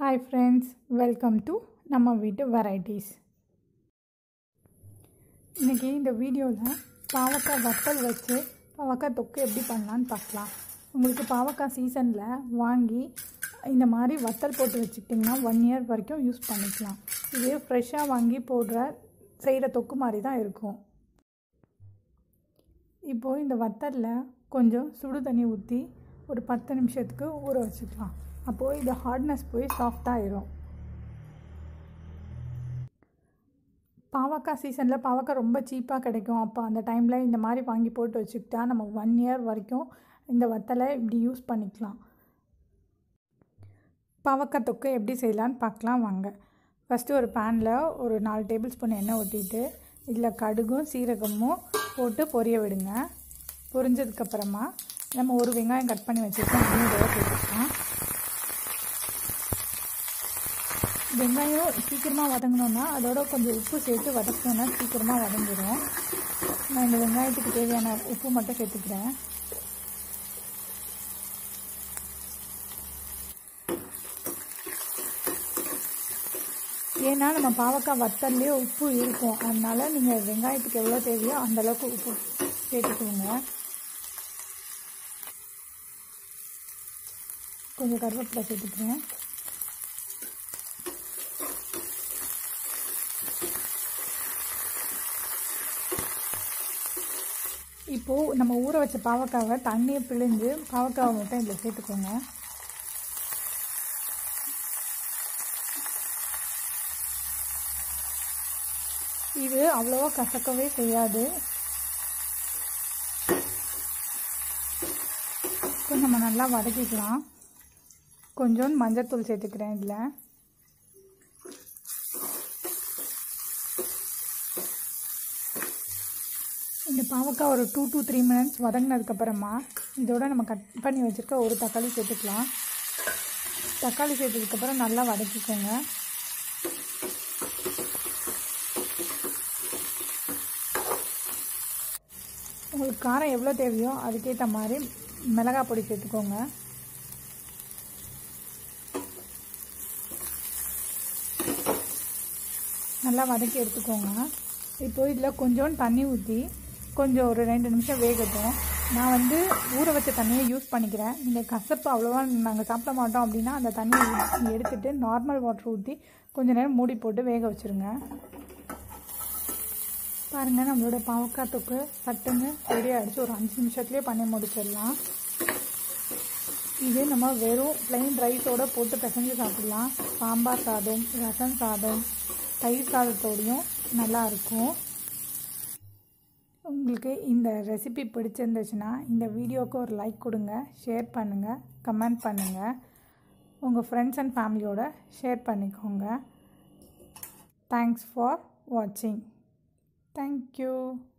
Hi friends welcome to நம்ம வீட்டு varieties இன்றைக்கி இந்த வீடியோவில் பாவக்காய் வத்தல் வச்சு பாவக்காய் தொக்கு எப்படி பண்ணலான்னு பார்க்கலாம் உங்களுக்கு பாவக்காய் சீசனில் வாங்கி இந்த மாதிரி வத்தல் போட்டு வச்சுக்கிட்டிங்கன்னா ஒன் இயர் வரைக்கும் யூஸ் பண்ணிக்கலாம் இதே ஃப்ரெஷ்ஷாக வாங்கி போடுற செய்கிற தொக்கு மாதிரி தான் இருக்கும் இப்போது இந்த வத்தலில் கொஞ்சம் சுடு தண்ணி ஊற்றி ஒரு பத்து நிமிஷத்துக்கு ஊற வச்சுக்கலாம் அப்போது இது ஹார்ட்னஸ் போய் சாஃப்டாகிடும் பாவக்காய் சீசனில் பாவக்காய் ரொம்ப சீப்பாக கிடைக்கும் அப்போ அந்த டைமில் இந்த மாதிரி வாங்கி போட்டு வச்சுக்கிட்டா நம்ம ஒன் இயர் வரைக்கும் இந்த வத்தலை இப்படி யூஸ் பண்ணிக்கலாம் பாவக்காய் தொக்கு எப்படி செய்யலான்னு பார்க்கலாம் வாங்க ஃபஸ்ட்டு ஒரு பேனில் ஒரு நாலு டேபிள் ஸ்பூன் எண்ணெய் ஊற்றிட்டு இதில் கடுகும் சீரகமும் போட்டு பொரிய விடுங்க பொரிஞ்சதுக்கப்புறமா நம்ம ஒரு வெங்காயம் கட் பண்ணி வச்சுருக்கோம் அதையும் இதோட சேர்த்துக்கலாம் வெங்காயம் சீக்கிரமாக வதங்கணுன்னா அதோட கொஞ்சம் உப்பு சேர்த்து வதக்கணுன்னா சீக்கிரமாக வதங்கிடும் நான் இந்த வெங்காயத்துக்கு தேவையான உப்பு மட்டும் சேர்த்துக்கிறேன் ஏன்னா நம்ம பாவக்காய் வத்தல்லே உப்பு இருக்கும் அதனால நீங்கள் வெங்காயத்துக்கு எவ்வளோ தேவையோ அந்தளவுக்கு உப்பு சேர்த்துக்கோங்க கொஞ்சம் கருவேப்பிலை சேர்த்துக்கிறேன் இப்போது நம்ம ஊற வச்ச பாவக்காவை தண்ணியை பிழிஞ்சு பாவக்காவை மட்டும் இதில் சேர்த்துக்கோங்க இது அவ்வளோவா கசக்கவே செய்யாது இப்போ நம்ம நல்லா வதக்கிக்கலாம் கொஞ்சோண்டு மஞ்சத்தூள் சேர்த்துக்கிறேன் இதில் இந்த பாவக்காய் ஒரு டூ டு த்ரீ மினிட்ஸ் வதங்கினதுக்கப்புறமா இதோட நம்ம கட் பண்ணி வச்சுருக்க ஒரு தக்காளி சேர்த்துக்கலாம் தக்காளி சேர்த்ததுக்கப்புறம் நல்லா வதக்கிக்கோங்க உங்களுக்கு காரம் எவ்வளோ தேவையோ அதுக்கேற்ற மாதிரி மிளகாய் பொடி சேர்த்துக்கோங்க நல்லா வதக்கி எடுத்துக்கோங்க இப்போ இதில் கொஞ்சோண்டு தண்ணி ஊற்றி கொஞ்சம் ஒரு ரெண்டு நிமிஷம் வேகட்டும் நான் வந்து ஊற வச்ச தண்ணியை யூஸ் பண்ணிக்கிறேன் இந்த கசப்பு அவ்வளோவா நாங்கள் சாப்பிட மாட்டோம் அப்படின்னா அந்த தண்ணியை எடுத்துகிட்டு நார்மல் வாட்டர் ஊற்றி கொஞ்சம் நேரம் மூடி போட்டு வேக வச்சுருங்க பாருங்கள் நம்மளோட பாவக்காய் தொக்கு சட்டுன்னு ரெடி ஆகிடுச்சு ஒரு அஞ்சு நிமிஷத்துலேயே பண்ணி முடிச்சிடலாம் இது நம்ம வெறும் பிளெயின் ரைஸோடு போட்டு பிசைஞ்சு சாப்பிட்லாம் சாம்பார் சாதம் ரசம் சாதம் தயிர் சாதத்தோடையும் நல்லாயிருக்கும் உங்களுக்கு இந்த ரெசிபி பிடிச்சிருந்துச்சுன்னா இந்த வீடியோவுக்கு ஒரு லைக் கொடுங்க ஷேர் பண்ணுங்கள் கமெண்ட் பண்ணுங்கள் உங்கள் ஃப்ரெண்ட்ஸ் அண்ட் ஃபேமிலியோட ஷேர் பண்ணிக்கோங்க தேங்க்ஸ் ஃபார் வாட்சிங் Thank you.